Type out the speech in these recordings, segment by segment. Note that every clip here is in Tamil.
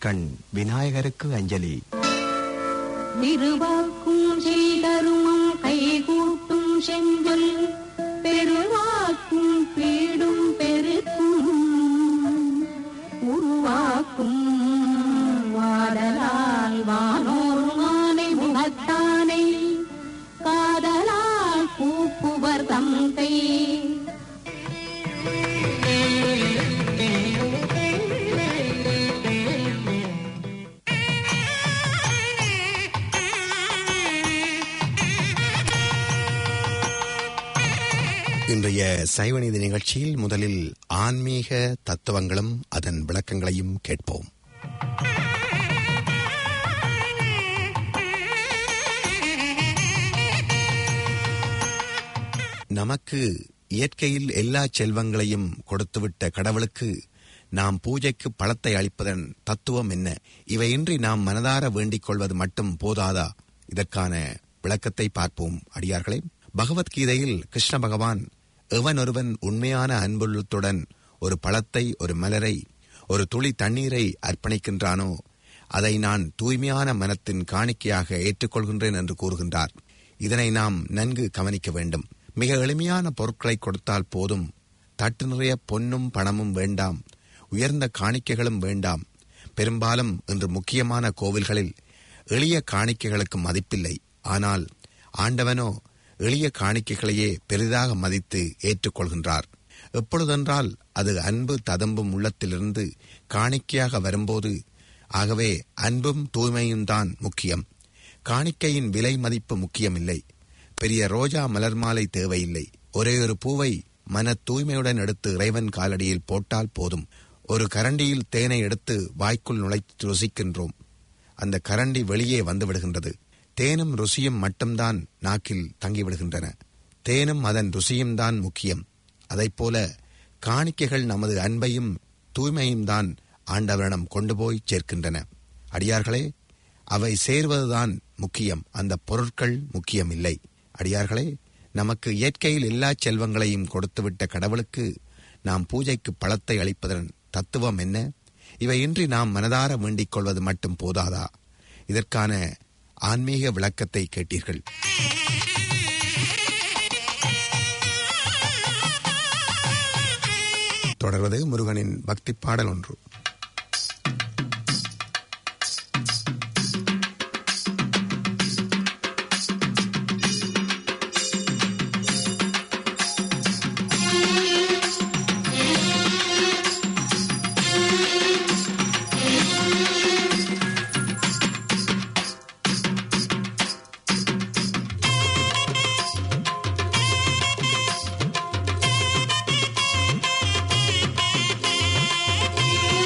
திருக்கண் விநாயகருக்கு அஞ்சலி திருவாக்கும் செய்தருமம் கைகூட்டும் செஞ்சொல் பெருவாக்கும் பீடும் பெருக்கும் உருவாக்கும் வாடலால் வானோர் மானை முகத்தானை காதலால் பூப்புவர் தந்தை இன்றைய சைவநீதி நிகழ்ச்சியில் முதலில் ஆன்மீக தத்துவங்களும் அதன் விளக்கங்களையும் கேட்போம் நமக்கு இயற்கையில் எல்லா செல்வங்களையும் கொடுத்துவிட்ட கடவுளுக்கு நாம் பூஜைக்கு பழத்தை அளிப்பதன் தத்துவம் என்ன இவையின்றி நாம் மனதார வேண்டிக் கொள்வது மட்டும் போதாதா இதற்கான விளக்கத்தை பார்ப்போம் அடியார்களே பகவத்கீதையில் கிருஷ்ண பகவான் எவனொருவன் உண்மையான அன்புள்ளத்துடன் ஒரு பழத்தை ஒரு மலரை ஒரு துளி தண்ணீரை அர்ப்பணிக்கின்றானோ அதை நான் தூய்மையான மனத்தின் காணிக்கையாக ஏற்றுக்கொள்கின்றேன் என்று கூறுகின்றார் இதனை நாம் நன்கு கவனிக்க வேண்டும் மிக எளிமையான பொருட்களை கொடுத்தால் போதும் தட்டு நிறைய பொன்னும் பணமும் வேண்டாம் உயர்ந்த காணிக்கைகளும் வேண்டாம் பெரும்பாலும் இன்று முக்கியமான கோவில்களில் எளிய காணிக்கைகளுக்கு மதிப்பில்லை ஆனால் ஆண்டவனோ எளிய காணிக்கைகளையே பெரிதாக மதித்து ஏற்றுக்கொள்கின்றார் எப்பொழுதென்றால் அது அன்பு ததம்பும் உள்ளத்திலிருந்து காணிக்கையாக வரும்போது ஆகவே அன்பும் தூய்மையும் தான் முக்கியம் காணிக்கையின் விலை மதிப்பு முக்கியமில்லை பெரிய ரோஜா மலர் மாலை தேவையில்லை ஒரே ஒரு பூவை மன தூய்மையுடன் எடுத்து இறைவன் காலடியில் போட்டால் போதும் ஒரு கரண்டியில் தேனை எடுத்து வாய்க்குள் நுழைத்து ருசிக்கின்றோம் அந்த கரண்டி வெளியே வந்து விடுகின்றது தேனும் ருசியும் மட்டும்தான் நாக்கில் தங்கிவிடுகின்றன தேனும் அதன் ருசியும் தான் முக்கியம் அதைப்போல காணிக்கைகள் நமது அன்பையும் தூய்மையும் தான் ஆண்டவரிடம் கொண்டு போய் சேர்க்கின்றன அடியார்களே அவை சேர்வதுதான் முக்கியம் அந்த பொருட்கள் முக்கியமில்லை அடியார்களே நமக்கு இயற்கையில் எல்லா செல்வங்களையும் கொடுத்துவிட்ட கடவுளுக்கு நாம் பூஜைக்கு பழத்தை அளிப்பதன் தத்துவம் என்ன இவையின்றி நாம் மனதார வேண்டிக் கொள்வது மட்டும் போதாதா இதற்கான ஆன்மீக விளக்கத்தை கேட்டீர்கள் தொடர்வது முருகனின் பக்தி பாடல் ஒன்று ஆ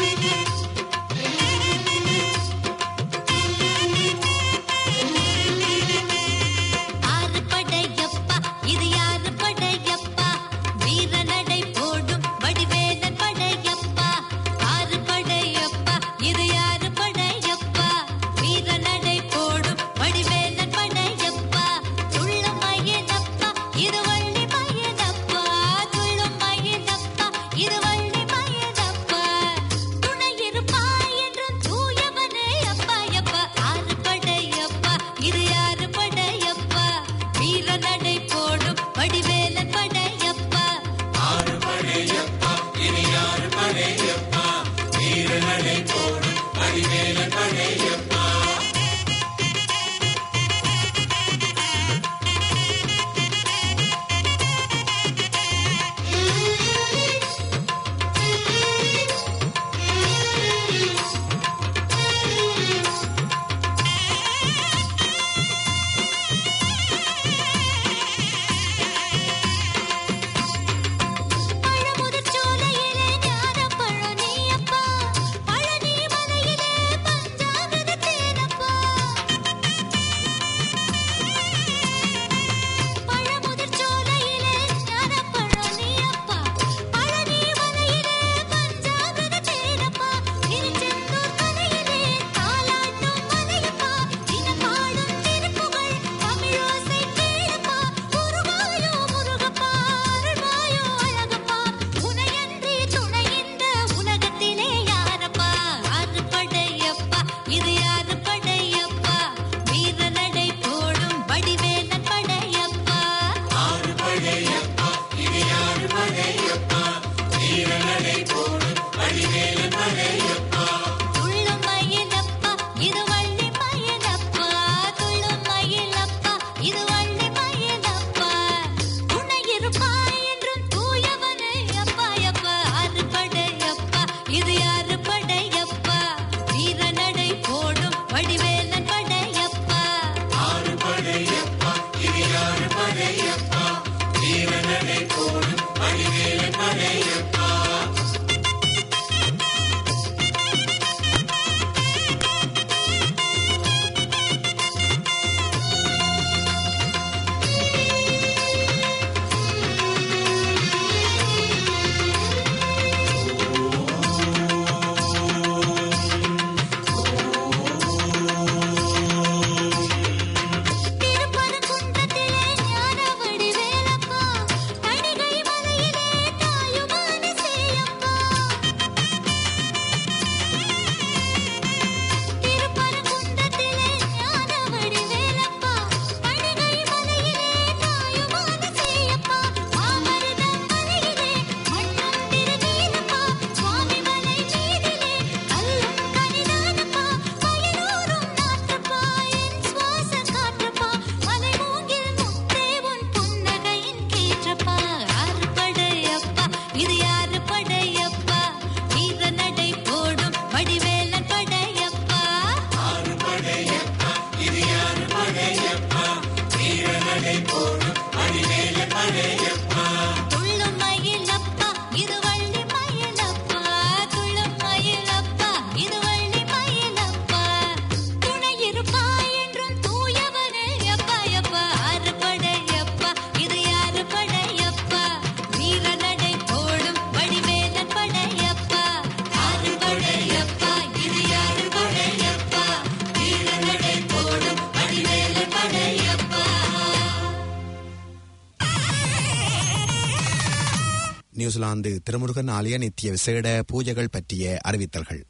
நியூசிலாந்து திருமுருகன் ஆலய நித்திய விசேட பூஜைகள் பற்றிய அறிவித்தல்கள்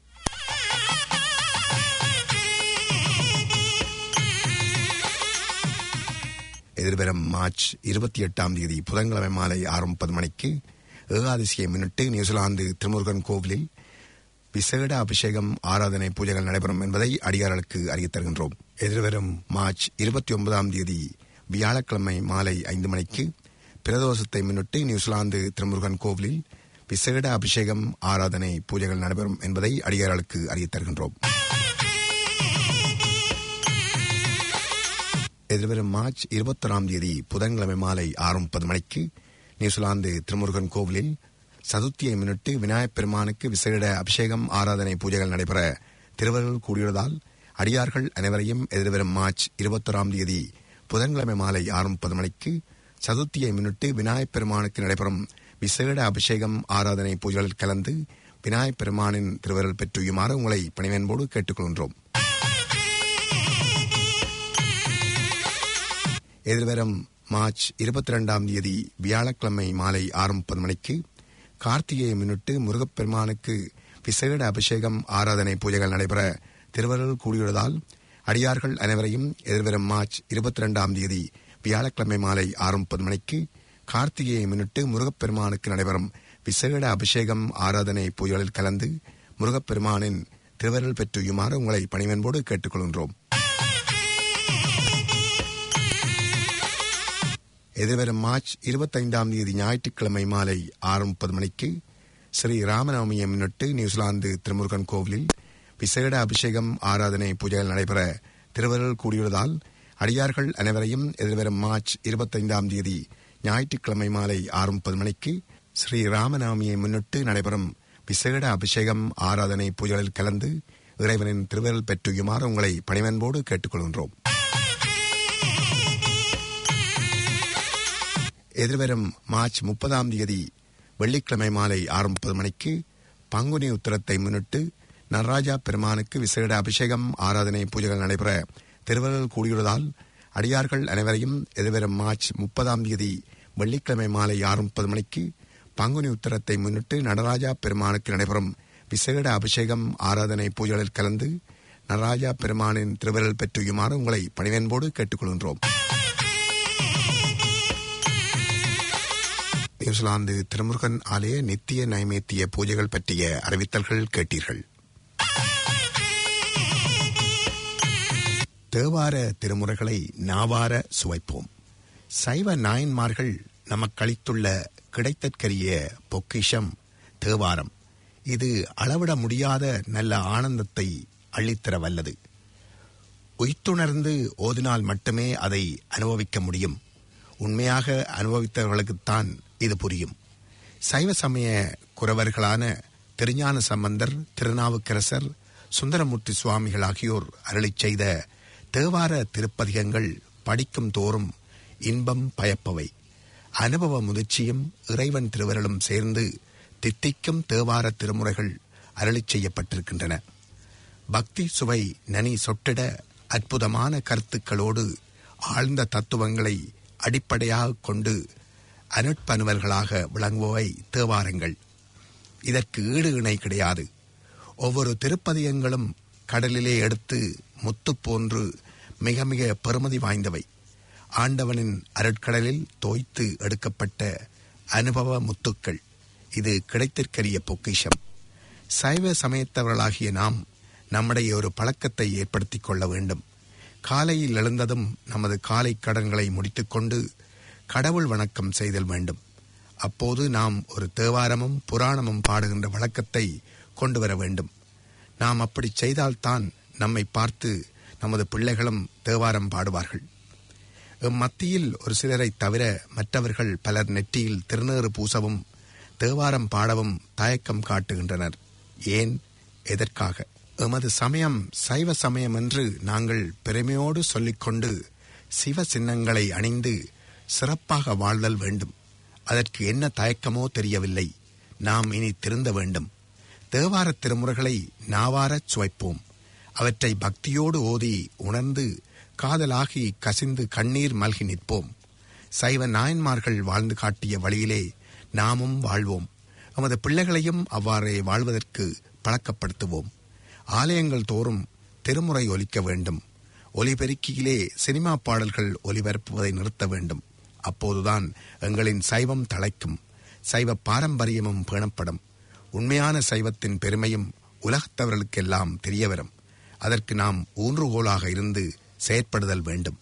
எதிர்வரும் மார்ச் இருபத்தி எட்டாம் தேதி புதன்கிழமை மாலை ஆறு முப்பது மணிக்கு ஏகாதசியை முன்னிட்டு நியூசிலாந்து திருமுருகன் கோவிலில் விசேட அபிஷேகம் ஆராதனை பூஜைகள் நடைபெறும் என்பதை அடியார்களுக்கு அறிவித் தருகின்றோம் எதிர்வரும் மார்ச் இருபத்தி ஒன்பதாம் தேதி வியாழக்கிழமை மாலை ஐந்து மணிக்கு பிரதோஷத்தை முன்னிட்டு நியூசிலாந்து திருமுருகன் கோவிலில் விசேட அபிஷேகம் ஆராதனை பூஜைகள் நடைபெறும் என்பதை அடியார்களுக்கு அறிவித் தருகின்றோம் எதிர்வரும் மார்ச் இருபத்தொராம் தேதி புதன்கிழமை மாலை ஆறு முப்பது மணிக்கு நியூசிலாந்து திருமுருகன் கோவிலில் சதுர்த்தியை முன்னிட்டு விநாயகப் பெருமானுக்கு விசேட அபிஷேகம் ஆராதனை பூஜைகள் நடைபெற திருவர்கள் கூடியுள்ளதால் அடியார்கள் அனைவரையும் எதிர்வரும் மார்ச் இருபத்தொராம் தேதி புதன்கிழமை மாலை ஆறு முப்பது மணிக்கு சதுர்த்தியை முன்னிட்டு விநாயகப் பெருமானுக்கு நடைபெறும் விசேட அபிஷேகம் ஆராதனை பூஜைகளில் கலந்து விநாயகப் பெருமானின் திருவருள் பெற்றுயுமாறு உங்களை பணிவன்போடு கேட்டுக்கொள்கின்றோம் எதிர்வரும் மார்ச் இருபத்தி ரெண்டாம் தேதி வியாழக்கிழமை மாலை ஆறு முப்பது மணிக்கு கார்த்திகையை முன்னிட்டு முருகப்பெருமானுக்கு விசேட அபிஷேகம் ஆராதனை பூஜைகள் நடைபெற திருவருள் கூடியுள்ளதால் அடியார்கள் அனைவரையும் எதிர்வரும் மார்ச் இருபத்தி ரெண்டாம் தேதி வியாழக்கிழமை மாலை ஆறு முப்பது மணிக்கு கார்த்திகையை முன்னிட்டு முருகப்பெருமானுக்கு நடைபெறும் விசேட அபிஷேகம் ஆராதனை பூஜைகளில் கலந்து முருகப்பெருமானின் திருவருள் பெற்றுயுமாறு உங்களை பணிவன்போடு கேட்டுக்கொள்கின்றோம் எதிர்வரும் மார்ச் இருபத்தைந்தாம் தேதி ஞாயிற்றுக்கிழமை மாலை ஆறு முப்பது மணிக்கு ஸ்ரீ ராமநவமியை முன்னிட்டு நியூசிலாந்து திருமுருகன் கோவிலில் விசேட அபிஷேகம் ஆராதனை பூஜைகள் நடைபெற திருவருள் கூடியுள்ளதால் அடியார்கள் அனைவரையும் எதிர்வரும் மார்ச் இருபத்தைந்தாம் தேதி ஞாயிற்றுக்கிழமை மாலை ஆறு முப்பது மணிக்கு ஸ்ரீ ராமநவமியை முன்னிட்டு நடைபெறும் விசேட அபிஷேகம் ஆராதனை பூஜைகளில் கலந்து இறைவனின் திருவருள் பெற்றுயுமாறு உங்களை பணிவன்போடு கேட்டுக்கொள்கின்றோம் எதிர்வரும் மார்ச் முப்பதாம் தேதி வெள்ளிக்கிழமை மாலை ஆறு முப்பது மணிக்கு பங்குனி உத்தரத்தை முன்னிட்டு நடராஜா பெருமானுக்கு விசேட அபிஷேகம் ஆராதனை பூஜைகள் நடைபெற திருவருள் கூடியுள்ளதால் அடியார்கள் அனைவரையும் எதிர்வரும் மார்ச் முப்பதாம் தேதி வெள்ளிக்கிழமை மாலை ஆறு முப்பது மணிக்கு பங்குனி உத்தரத்தை முன்னிட்டு நடராஜா பெருமானுக்கு நடைபெறும் விசேட அபிஷேகம் ஆராதனை பூஜைகளில் கலந்து நடராஜா பெருமானின் திருவருள் பெற்றுயுமாறு உங்களை பணிவன்போடு கேட்டுக்கொள்கின்றோம் நியூசிலாந்து திருமுருகன் ஆலய நித்திய நைவேத்திய பூஜைகள் பற்றிய அறிவித்தல்கள் கேட்டீர்கள் தேவார திருமுறைகளை நாவார சுவைப்போம் சைவ நாயன்மார்கள் நமக்களித்துள்ள கிடைத்தற்கரிய பொக்கிஷம் தேவாரம் இது அளவிட முடியாத நல்ல ஆனந்தத்தை அள்ளித்தர வல்லது உய்த்துணர்ந்து ஓதினால் மட்டுமே அதை அனுபவிக்க முடியும் உண்மையாக அனுபவித்தவர்களுக்குத்தான் இது புரியும் சைவ சமய குறவர்களான திருஞான சம்பந்தர் திருநாவுக்கரசர் சுந்தரமூர்த்தி சுவாமிகள் ஆகியோர் அருளிச் செய்த தேவார திருப்பதிகங்கள் படிக்கும் தோறும் இன்பம் பயப்பவை அனுபவ முதிர்ச்சியும் இறைவன் திருவருளும் சேர்ந்து தித்திக்கும் தேவார திருமுறைகள் அருளிச் செய்யப்பட்டிருக்கின்றன பக்தி சுவை நனி சொட்டிட அற்புதமான கருத்துக்களோடு ஆழ்ந்த தத்துவங்களை அடிப்படையாக கொண்டு அனுட்பனுவல்களாக விளங்குபவை தேவாரங்கள் இதற்கு ஈடு இணை கிடையாது ஒவ்வொரு திருப்பதியங்களும் கடலிலே எடுத்து முத்து போன்று மிக மிக பெருமதி வாய்ந்தவை ஆண்டவனின் அருட்கடலில் தோய்த்து எடுக்கப்பட்ட அனுபவ முத்துக்கள் இது கிடைத்திற்கரிய பொக்கிஷம் சைவ சமயத்தவர்களாகிய நாம் நம்முடைய ஒரு பழக்கத்தை ஏற்படுத்திக் கொள்ள வேண்டும் காலையில் எழுந்ததும் நமது காலை கடன்களை முடித்துக்கொண்டு கடவுள் வணக்கம் செய்தல் வேண்டும் அப்போது நாம் ஒரு தேவாரமும் புராணமும் பாடுகின்ற வழக்கத்தை கொண்டு வர வேண்டும் நாம் அப்படி செய்தால்தான் நம்மை பார்த்து நமது பிள்ளைகளும் தேவாரம் பாடுவார்கள் மத்தியில் ஒரு சிலரை தவிர மற்றவர்கள் பலர் நெற்றியில் திருநேறு பூசவும் தேவாரம் பாடவும் தயக்கம் காட்டுகின்றனர் ஏன் எதற்காக எமது சமயம் சைவ சமயம் என்று நாங்கள் பெருமையோடு சொல்லிக்கொண்டு சிவ சின்னங்களை அணிந்து சிறப்பாக வாழ்தல் வேண்டும் அதற்கு என்ன தயக்கமோ தெரியவில்லை நாம் இனி திருந்த வேண்டும் தேவார திருமுறைகளை நாவாரச் சுவைப்போம் அவற்றை பக்தியோடு ஓதி உணர்ந்து காதலாகி கசிந்து கண்ணீர் மல்கி நிற்போம் சைவ நாயன்மார்கள் வாழ்ந்து காட்டிய வழியிலே நாமும் வாழ்வோம் நமது பிள்ளைகளையும் அவ்வாறே வாழ்வதற்கு பழக்கப்படுத்துவோம் ஆலயங்கள் தோறும் திருமுறை ஒலிக்க வேண்டும் ஒலிபெருக்கியிலே சினிமா பாடல்கள் ஒலிபரப்புவதை நிறுத்த வேண்டும் அப்போதுதான் எங்களின் சைவம் தழைக்கும் சைவ பாரம்பரியமும் பேணப்படும் உண்மையான சைவத்தின் பெருமையும் உலகத்தவர்களுக்கெல்லாம் தெரியவரும் அதற்கு நாம் ஊன்றுகோலாக இருந்து செயற்படுதல் வேண்டும்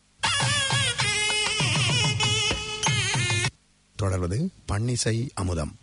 தொடர்வது பன்னிசை அமுதம்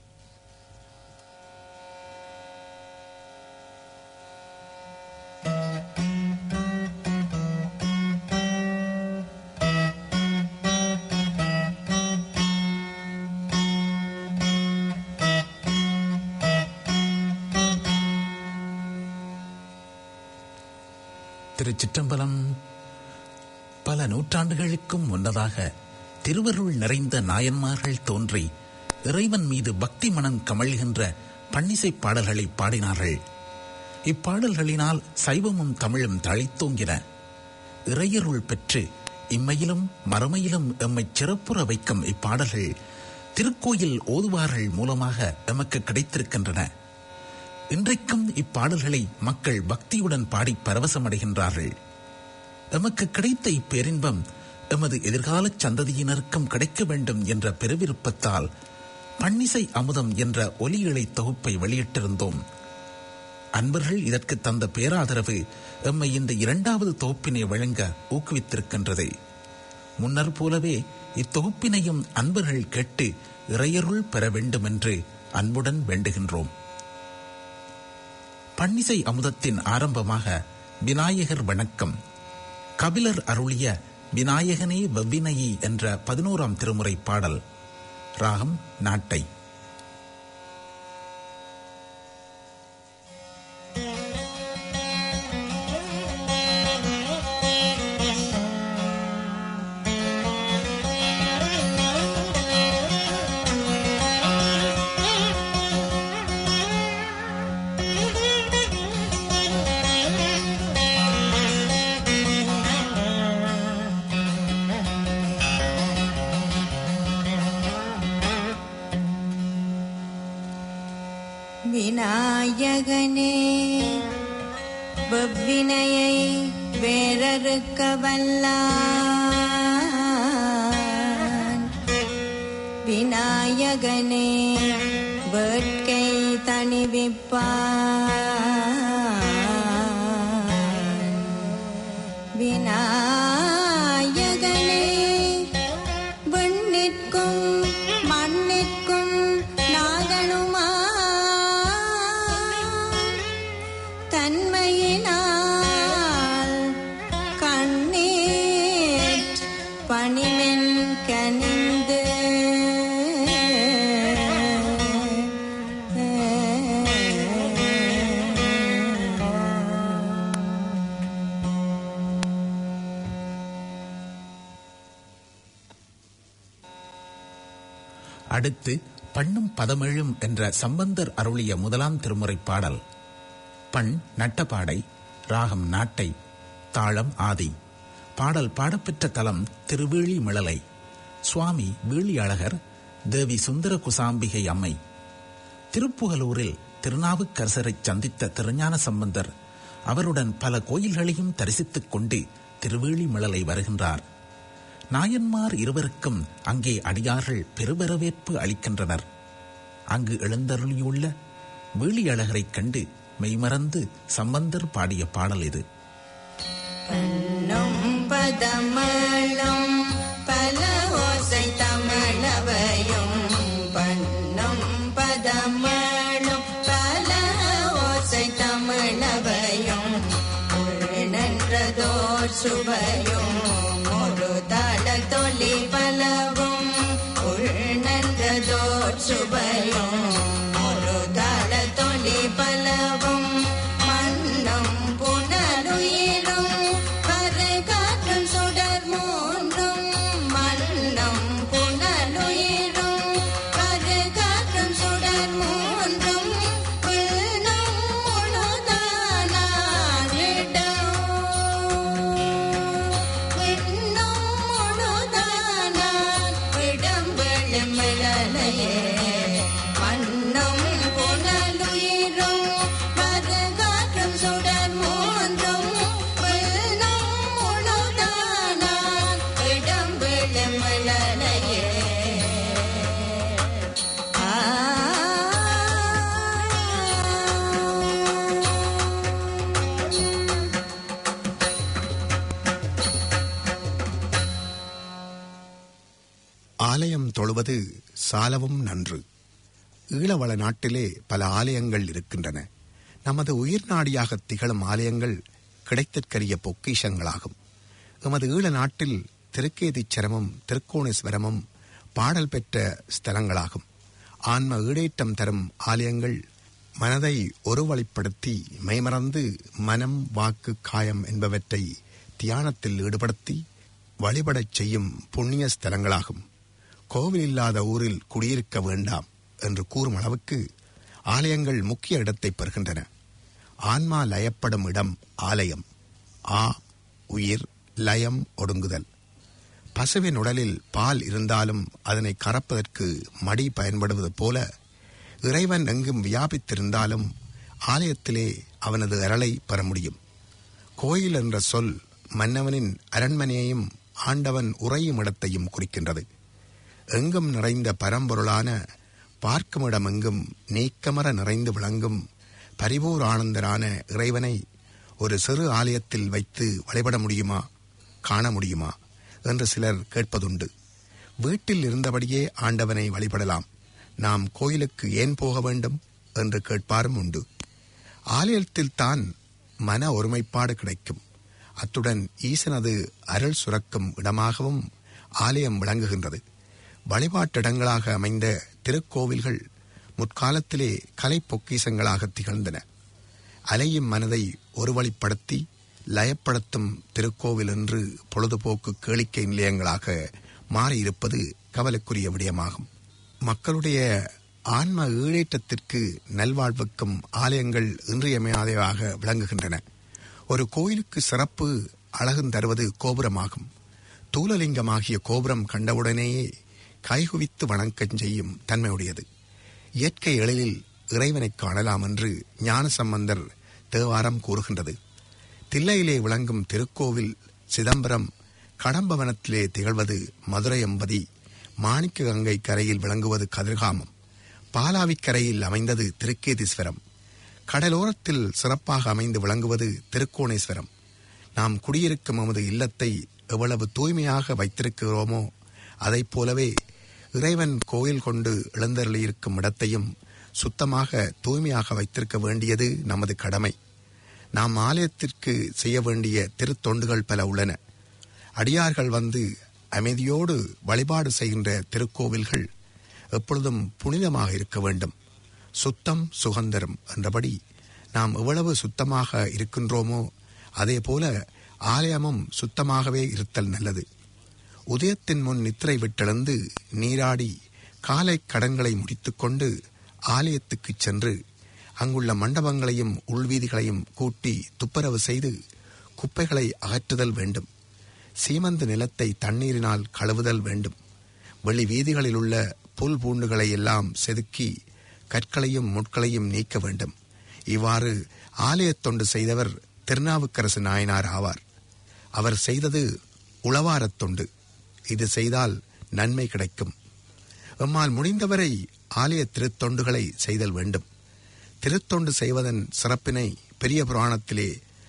திருச்சிற்றம்பலம் பல நூற்றாண்டுகளுக்கும் முன்னதாக திருவருள் நிறைந்த நாயன்மார்கள் தோன்றி இறைவன் மீது பக்தி மனம் கமழ்கின்ற பன்னிசை பாடல்களை பாடினார்கள் இப்பாடல்களினால் சைவமும் தமிழும் தழைத்தோங்கின இறையருள் பெற்று இம்மையிலும் மறுமையிலும் எம்மை சிறப்புற வைக்கும் இப்பாடல்கள் திருக்கோயில் ஓதுவார்கள் மூலமாக எமக்கு கிடைத்திருக்கின்றன இன்றைக்கும் இப்பாடல்களை மக்கள் பக்தியுடன் பாடி பரவசமடைகின்றார்கள் எமக்கு கிடைத்த இப்பெரின்பம் எமது எதிர்கால சந்ததியினருக்கும் கிடைக்க வேண்டும் என்ற பெருவிருப்பத்தால் பன்னிசை அமுதம் என்ற ஒலியிழை தொகுப்பை வெளியிட்டிருந்தோம் அன்பர்கள் இதற்கு தந்த பேராதரவு எம்மை இந்த இரண்டாவது தொகுப்பினை வழங்க ஊக்குவித்திருக்கின்றது முன்னர் போலவே இத்தொகுப்பினையும் அன்பர்கள் கேட்டு இறையருள் பெற வேண்டும் என்று அன்புடன் வேண்டுகின்றோம் பன்னிசை அமுதத்தின் ஆரம்பமாக விநாயகர் வணக்கம் கபிலர் அருளிய விநாயகனே வெவ்வினையி என்ற பதினோராம் திருமுறை பாடல் ராகம் நாட்டை விநாயகனே வெவ்வினையை வேறறுக்க வல்லான் விநாயகனே வேட்கை தணிவிப்பான் விநாயகனே விண்ணிற்கும் மண்ணிற்கும் நாகனுமா தன்மையினால் கண்ணீர் பணிமென் கனிந்து அடுத்து பண்ணும் பதமெழும் என்ற சம்பந்தர் அருளிய முதலாம் திருமுறை பாடல் பண் நட்டபாடை ராகம் நாட்டை தாளம் ஆதி பாடல் பாடப்பெற்ற தலம் திருவேழி மிளலை சுவாமி வீழியழகர் தேவி சுந்தர குசாம்பிகை அம்மை திருப்புகலூரில் திருநாவுக்கரசரை சந்தித்த திருஞான சம்பந்தர் அவருடன் பல கோயில்களையும் தரிசித்துக் கொண்டு திருவேழிமிழலை வருகின்றார் நாயன்மார் இருவருக்கும் அங்கே அடியார்கள் பெருவரவேற்பு அளிக்கின்றனர் அங்கு எழுந்தருளியுள்ள வீழியழகரைக் கண்டு மெய்மறந்து சம்பந்தர் பாடிய பாடல் இது பண்ணும் பதமளும் பல ஓசை தமிழவையும் பண்ணும் பதமளும் பல ஓசை தமிழவையும் உள்நன்றதோர் சுவையும் ஒரு தட தொலி பலவும் உள்நன்றதோர் சுவையும் ஒரு தட தொலி பலவும் மன்னம் புனலுயிரும் கரை காற்றும் சுடர் மூன்றும் மன்னம் புனலுயிரும் கரை காற்றும் சுடர் மூன்றும் விண்ணும் முழுதானாரிடம் விண்ணும் முழுதானார் விடம் விழுமிழலையே ஆலயம் தொழுவது சாலவும் நன்று ஈழவள நாட்டிலே பல ஆலயங்கள் இருக்கின்றன நமது உயிர் நாடியாக திகழும் ஆலயங்கள் கிடைத்திற்கரிய பொக்கிஷங்களாகும் எமது ஈழ நாட்டில் திருக்கேதீச்சரமும் திருக்கோணேஸ்வரமும் பாடல் பெற்ற ஸ்தலங்களாகும் ஆன்ம ஈடேற்றம் தரும் ஆலயங்கள் மனதை ஒருவழிப்படுத்தி மெய்மறந்து மனம் வாக்கு காயம் என்பவற்றை தியானத்தில் ஈடுபடுத்தி வழிபடச் செய்யும் புண்ணிய ஸ்தலங்களாகும் கோவில் இல்லாத ஊரில் குடியிருக்க வேண்டாம் என்று கூறும் அளவுக்கு ஆலயங்கள் முக்கிய இடத்தை பெறுகின்றன ஆன்மா லயப்படும் இடம் ஆலயம் ஆ உயிர் லயம் ஒடுங்குதல் பசுவின் உடலில் பால் இருந்தாலும் அதனை கறப்பதற்கு மடி பயன்படுவது போல இறைவன் எங்கும் வியாபித்திருந்தாலும் ஆலயத்திலே அவனது அருளை பெற முடியும் கோயில் என்ற சொல் மன்னவனின் அரண்மனையையும் ஆண்டவன் உறையும் இடத்தையும் குறிக்கின்றது எங்கும் நிறைந்த பரம்பொருளான பார்க்கும் இடமெங்கும் நீக்கமர நிறைந்து விளங்கும் பரிபூர் ஆனந்தரான இறைவனை ஒரு சிறு ஆலயத்தில் வைத்து வழிபட முடியுமா காண முடியுமா என்று சிலர் கேட்பதுண்டு வீட்டில் இருந்தபடியே ஆண்டவனை வழிபடலாம் நாம் கோயிலுக்கு ஏன் போக வேண்டும் என்று கேட்பாரும் உண்டு ஆலயத்தில் தான் மன ஒருமைப்பாடு கிடைக்கும் அத்துடன் ஈசனது அருள் சுரக்கும் இடமாகவும் ஆலயம் விளங்குகின்றது வழிபாட்டிடங்களாக அமைந்த திருக்கோவில்கள் முற்காலத்திலே கலை பொக்கிசங்களாக திகழ்ந்தன அலையும் மனதை ஒருவழிப்படுத்தி லயப்படுத்தும் திருக்கோவில் என்று பொழுதுபோக்கு கேளிக்கை நிலையங்களாக மாறியிருப்பது கவலைக்குரிய விடயமாகும் மக்களுடைய ஆன்ம ஈழேற்றத்திற்கு நல்வாழ்வுக்கும் ஆலயங்கள் இன்றியமையாதவையாக விளங்குகின்றன ஒரு கோயிலுக்கு சிறப்பு அழகும் தருவது கோபுரமாகும் தூலலிங்கமாகிய கோபுரம் கண்டவுடனேயே கைகுவித்து வணக்கம் செய்யும் தன்மையுடையது இயற்கை எழிலில் இறைவனை காணலாம் என்று ஞானசம்பந்தர் தேவாரம் கூறுகின்றது தில்லையிலே விளங்கும் திருக்கோவில் சிதம்பரம் கடம்பவனத்திலே திகழ்வது மதுரை எம்பதி மாணிக்க கங்கை கரையில் விளங்குவது கதிர்காமம் பாலாவிக்கரையில் அமைந்தது திருக்கேதீஸ்வரம் கடலோரத்தில் சிறப்பாக அமைந்து விளங்குவது திருக்கோணேஸ்வரம் நாம் குடியிருக்கும் நமது இல்லத்தை எவ்வளவு தூய்மையாக வைத்திருக்கிறோமோ அதைப் போலவே இறைவன் கோயில் கொண்டு எழுந்தருளியிருக்கும் இடத்தையும் சுத்தமாக தூய்மையாக வைத்திருக்க வேண்டியது நமது கடமை நாம் ஆலயத்திற்கு செய்ய வேண்டிய திருத்தொண்டுகள் பல உள்ளன அடியார்கள் வந்து அமைதியோடு வழிபாடு செய்கின்ற திருக்கோவில்கள் எப்பொழுதும் புனிதமாக இருக்க வேண்டும் சுத்தம் சுகந்தரம் என்றபடி நாம் எவ்வளவு சுத்தமாக இருக்கின்றோமோ அதே போல ஆலயமும் சுத்தமாகவே இருத்தல் நல்லது உதயத்தின் முன் நித்திரை விட்டெழுந்து நீராடி காலை கடன்களை முடித்துக்கொண்டு ஆலயத்துக்குச் சென்று அங்குள்ள மண்டபங்களையும் உள்வீதிகளையும் கூட்டி துப்புரவு செய்து குப்பைகளை அகற்றுதல் வேண்டும் சீமந்த நிலத்தை தண்ணீரினால் கழுவுதல் வேண்டும் வெளி வீதிகளில் உள்ள புல் பூண்டுகளை எல்லாம் செதுக்கி கற்களையும் முட்களையும் நீக்க வேண்டும் இவ்வாறு ஆலயத் தொண்டு செய்தவர் திருநாவுக்கரசு நாயனார் ஆவார் அவர் செய்தது உளவாரத் தொண்டு இது செய்தால் நன்மை கிடைக்கும் எம்மால் முடிந்தவரை ஆலய திருத்தொண்டுகளை செய்தல் வேண்டும் திருத்தொண்டு செய்வதன் சிறப்பினை பெரிய புராணத்திலே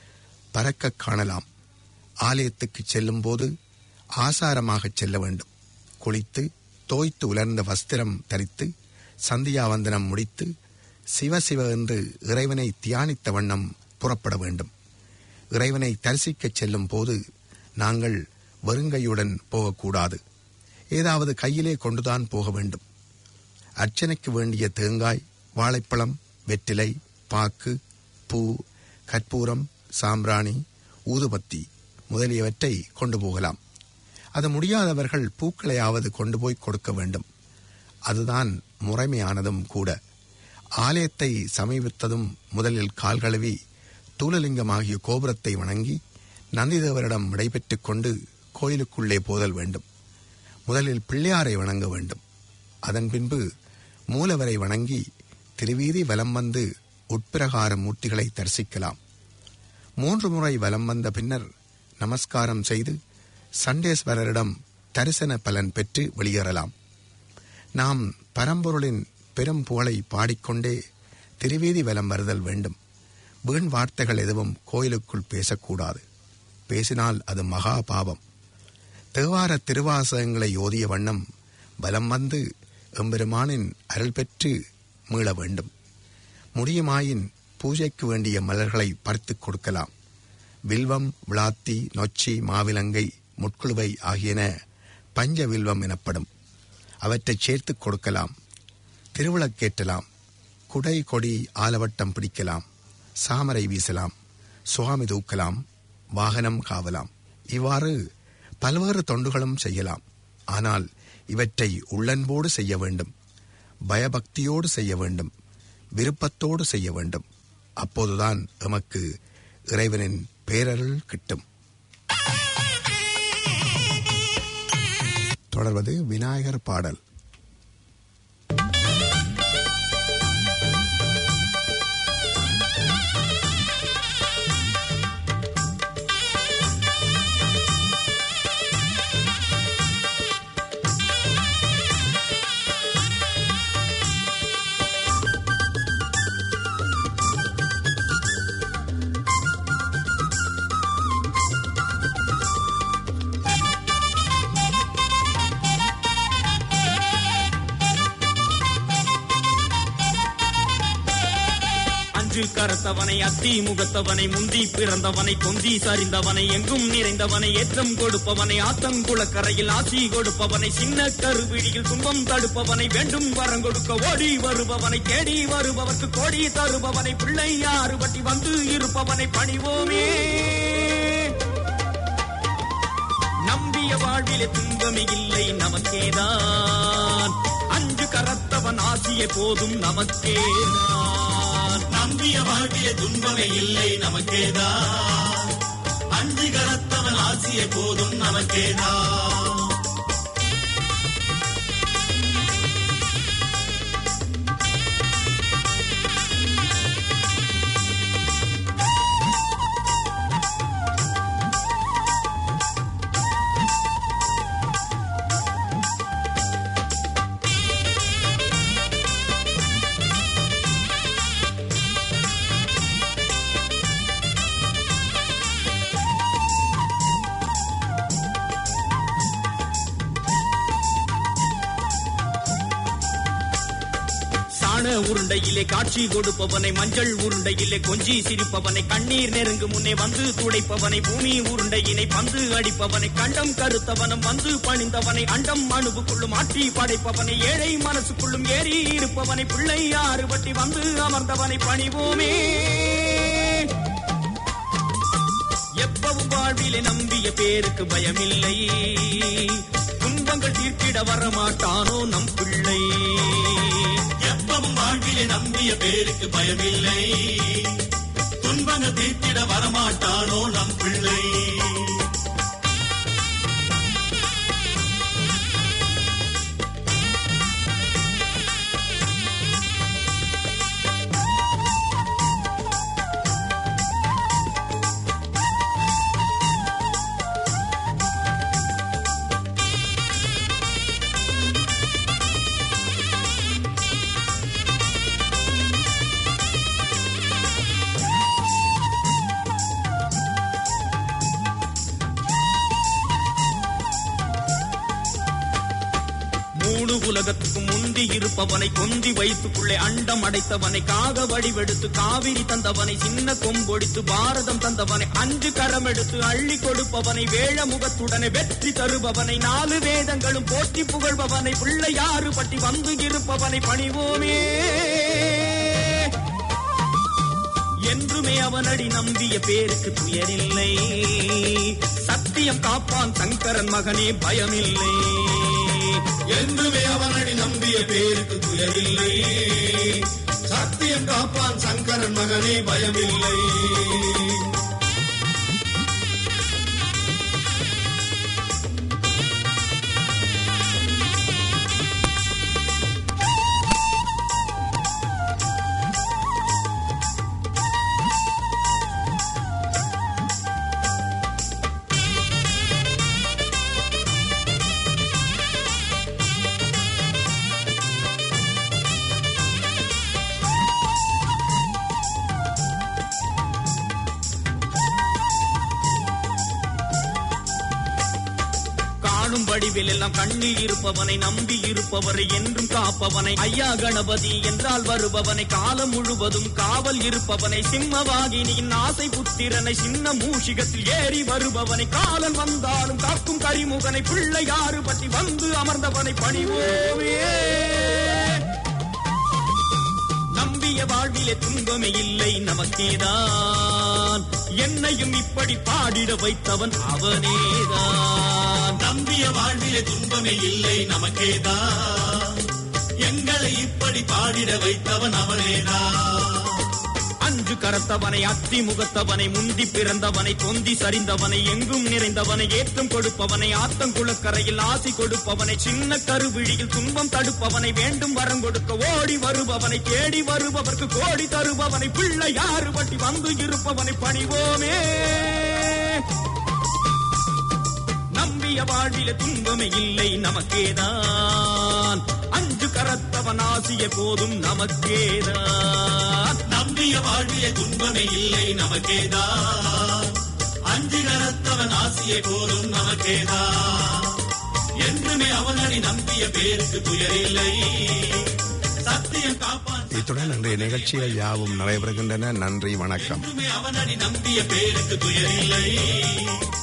பறக்க காணலாம் ஆலயத்துக்கு செல்லும் போது ஆசாரமாகச் செல்ல வேண்டும் குளித்து தோய்த்து உலர்ந்த வஸ்திரம் தரித்து சந்தியாவந்தனம் முடித்து சிவசிவ என்று இறைவனை தியானித்த வண்ணம் புறப்பட வேண்டும் இறைவனை தரிசிக்கச் செல்லும் போது நாங்கள் வெறுங்கையுடன் போகக்கூடாது ஏதாவது கையிலே கொண்டுதான் போக வேண்டும் அர்ச்சனைக்கு வேண்டிய தேங்காய் வாழைப்பழம் வெற்றிலை பாக்கு பூ கற்பூரம் சாம்பிராணி ஊதுபத்தி முதலியவற்றை கொண்டு போகலாம் அது முடியாதவர்கள் பூக்களையாவது கொண்டு போய் கொடுக்க வேண்டும் அதுதான் முறைமையானதும் கூட ஆலயத்தை சமீபித்ததும் முதலில் கால் கழுவி தூலலிங்கமாகிய கோபுரத்தை வணங்கி நந்திதேவரிடம் விடைபெற்றுக் கொண்டு கோயிலுக்குள்ளே போதல் வேண்டும் முதலில் பிள்ளையாரை வணங்க வேண்டும் அதன் பின்பு மூலவரை வணங்கி திருவீதி வலம் வந்து உட்பிரகார மூர்த்திகளை தரிசிக்கலாம் மூன்று முறை வலம் வந்த பின்னர் நமஸ்காரம் செய்து சண்டேஸ்வரரிடம் தரிசன பலன் பெற்று வெளியேறலாம் நாம் பரம்பொருளின் பெரும் புகழை பாடிக்கொண்டே திருவீதி வலம் வருதல் வேண்டும் வீண் வார்த்தைகள் எதுவும் கோயிலுக்குள் பேசக்கூடாது பேசினால் அது மகா பாவம் தேவார திருவாசகங்களை ஓதிய வண்ணம் பலம் வந்து எம்பெருமானின் அருள் பெற்று மீள வேண்டும் முடியுமாயின் பூஜைக்கு வேண்டிய மலர்களை பறித்துக் கொடுக்கலாம் வில்வம் விளாத்தி நொச்சி மாவிலங்கை முட்குழுவை ஆகியன பஞ்ச வில்வம் எனப்படும் அவற்றைச் சேர்த்துக் கொடுக்கலாம் திருவிளக்கேற்றலாம் குடை கொடி ஆலவட்டம் பிடிக்கலாம் சாமரை வீசலாம் சுவாமி தூக்கலாம் வாகனம் காவலாம் இவ்வாறு பல்வேறு தொண்டுகளும் செய்யலாம் ஆனால் இவற்றை உள்ளன்போடு செய்ய வேண்டும் பயபக்தியோடு செய்ய வேண்டும் விருப்பத்தோடு செய்ய வேண்டும் அப்போதுதான் எமக்கு இறைவனின் பேரருள் கிட்டும் தொடர்வது விநாயகர் பாடல் அஞ்சு கரத்தவனை அத்தி முகத்தவனை முந்தி பிறந்தவனை கொந்தி சரிந்தவனை எங்கும் நிறைந்தவனை ஏற்றம் கொடுப்பவனை ஆத்தங்குளக்கரையில் ஆசி கொடுப்பவனை சின்ன கருவிழியில் துன்பம் தடுப்பவனை வேண்டும் வரம் கொடுக்க ஓடி வருபவனை தேடி வருபவர்க்கு கோடி தருபவனை பிள்ளை யாறு பட்டி வந்து இருப்பவனை பணிவோமே நம்பிய வாழ்விலே துன்பமே இல்லை நமக்கேதான் அஞ்சு கரத்தவன் ஆசிய போதும் நமக்கேதான் நம்பிய வாழ்விலே துன்பமே இல்லை நமக்கேதான் அஞ்சு கரத்தவன் ஆசிய போதும் நமக்கேதான் சாண உருண்டையிலே காட்சி கொடுப்பவனை மஞ்சள் உருண்டையிலே கொஞ்சி சிரிப்பவனை கண்ணீர் நெருங்கு முன்னே வந்து துடைப்பவனை பூமி உருண்டையினை பந்து அடிப்பவனை கண்டம் கருத்தவனும் வந்து பணிந்தவனை அண்டம் அணுவுக்குள்ளும் ஆட்டி படைப்பவனை ஏழை மனசுக்குள்ளும் ஏறி இருப்பவனை பிள்ளை ஆறு வட்டி வந்து அமர்ந்தவனை பணிவோமே எப்பவும் வாழ்விலே நம்பிய பேருக்கு பயமில்லை துன்பங்கள் தீர்த்திட வரமாட்டானோ நம் பிள்ளை எப்பவும் வாழ்விலே நம்பிய பேருக்கு பயமில்லை துன்பங்க தீர்த்திட வரமாட்டானோ நம் பிள்ளை மூணு உலகத்துக்கும் முந்தி இருப்பவனை கொந்தி வைத்துக்குள்ளே அண்டம் அடைத்தவனை காக வடிவெடுத்து காவிரி தந்தவனை சின்ன கொம்பொடித்து பாரதம் தந்தவனை அஞ்சு கரம் எடுத்து அள்ளி கொடுப்பவனை வேழ முகத்துடனே வெற்றி தருபவனை நாலு வேதங்களும் போற்றி புகழ்பவனை பிள்ளையாறு பட்டி வந்து இருப்பவனை பணிவோமே என்றுமே அவனடி நம்பிய பேருக்கு துயரில்லை சத்தியம் காப்பான் சங்கரன் மகனே பயமில்லை என்றுமே அவனடி நம்பிய பேருக்கு துயரில்லை சத்தியம் காப்பான் சங்கரன் மகனே பயமில்லை காணும் வடிவில் எல்லாம் கண்ணில் இருப்பவனை நம்பி இருப்பவரை என்றும் காப்பவனை ஐயா கணபதி என்றால் வருபவனை காலம் முழுவதும் காவல் இருப்பவனை சிம்மவாகினியின் ஆசை புத்திரனை சின்ன மூஷிகத்தில் ஏறி வருபவனை காலன் வந்தாலும் காக்கும் கரிமுகனை பிள்ளை யாறு பற்றி வந்து அமர்ந்தவனை பணிவோமே நம்பிய வாழ்விலே துன்பமே இல்லை நமக்கேதான் என்னையும் இப்படி பாடிட வைத்தவன் அவனேதான் நம்பிய வாழ்விலே துன்பமே இல்லை நமக்கேதான் எங்களை இப்படி பாடிட வைத்தவன் அவனேதான் அஞ்சு கரத்தவனை அத்தி முகத்தவனை முந்தி பிறந்தவனை தொந்தி சரிந்தவனை எங்கும் நிறைந்தவனை ஏற்றம் கொடுப்பவனை ஆத்தங்குளக்கரையில் ஆசி கொடுப்பவனை சின்ன கருவிழியில் துன்பம் தடுப்பவனை வேண்டும் வரம் கொடுக்க ஓடி வருபவனை தேடி வருபவர்க்கு கோடி தருபவனை பிள்ளை யாரு வட்டி வந்து இருப்பவனை பணிவோமே நம்பிய வாழ்வில துன்பமே இல்லை நமக்கேதான் அஞ்சு கரத்தவன் ஆசிய போதும் நமக்கேதான் நம்பிய வாழ்விலே துன்பமே இல்லை நமக்கேதான் அஞ்சு கரத்தவன் ஆசியை போலும் நமக்கேதான் என்றுமே அவனடி நம்பிய பேருக்கு துயரில்லை சத்தியம் காப்பான் இத்துடன் இன்றைய நிகழ்ச்சிகள் யாவும் நடைபெறுகின்றன நன்றி வணக்கம் என்றுமே அவனடி நம்பிய பேருக்கு துயரில்லை